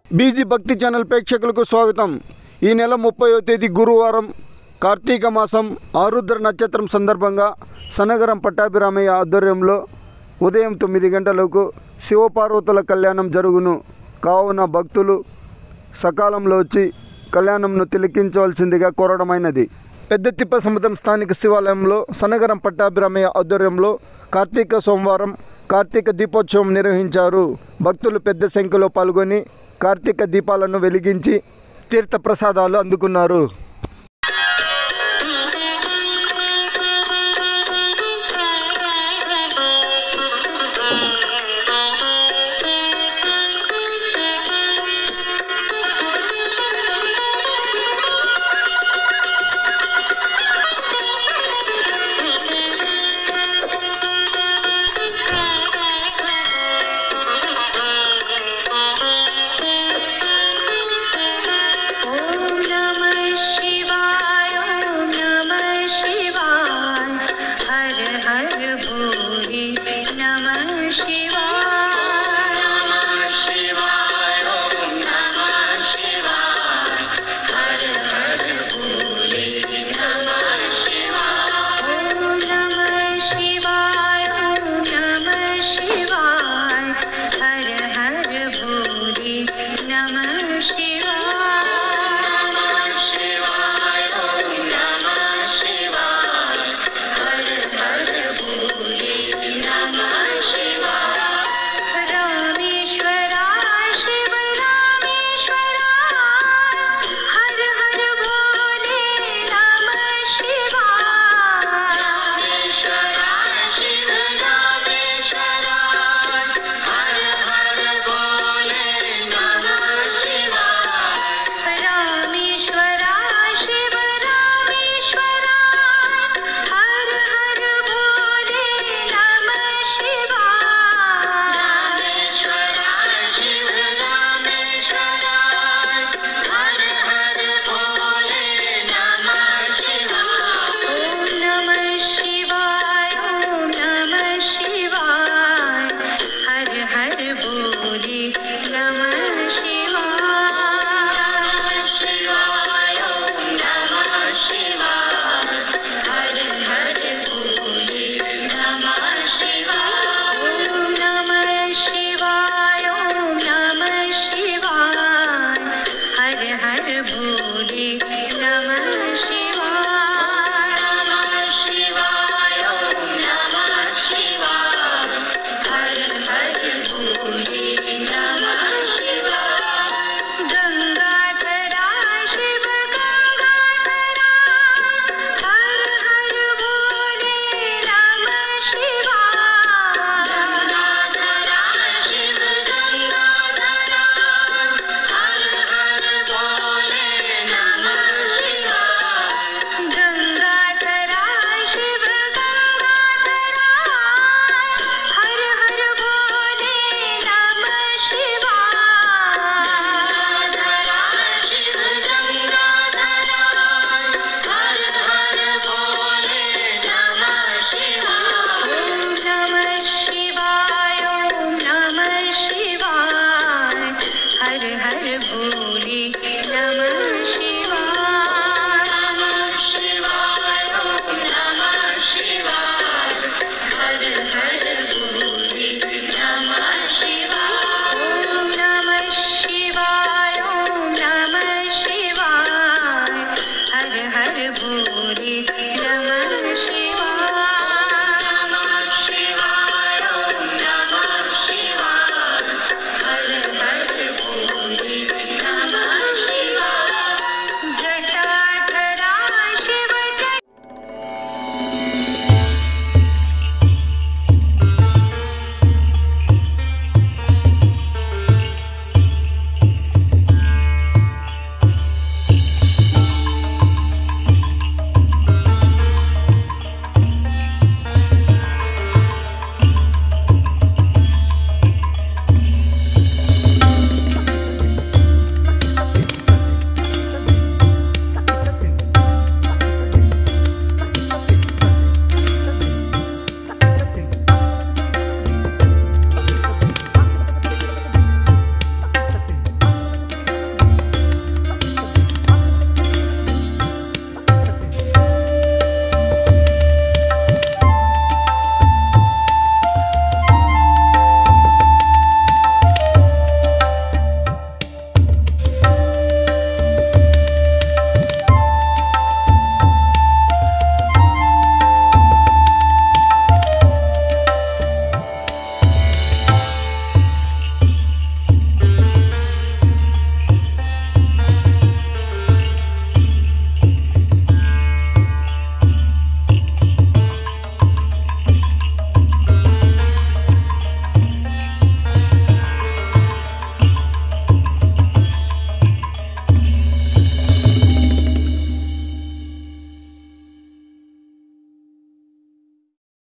BG భక్తి channel ప్రేక్షకులకు స్వాగతం ఈ నెల ముప్పైవ తేదీ గురువారం కార్తీక మాసం ఆరుద్ర నక్షత్రం సందర్భంగా సనగరం పట్టాభిరామయ్య ఆధ్వర్యంలో ఉదయం తొమ్మిది గంటలకు శివపార్వతుల కళ్యాణం జరుగును కావున భక్తులు సకాలంలో వచ్చి కళ్యాణంను తిలకించవలసిందిగా కోరడమైనది పెద్ద తిప్ప సముద్రం స్థానిక శివాలయంలో సనగరం పట్టాభిరామయ్య ఆధ్వర్యంలో కార్తీక సోమవారం కార్తీక దీపోత్సవం నిర్వహించారు భక్తులు పెద్ద సంఖ్యలో పాల్గొని కార్తీక దీపాలను వెలిగించి తీర్థ ప్రసాదాలు అందుకున్నారు ॐ नमः शिवाय ॐ नमः शिवाय हर हर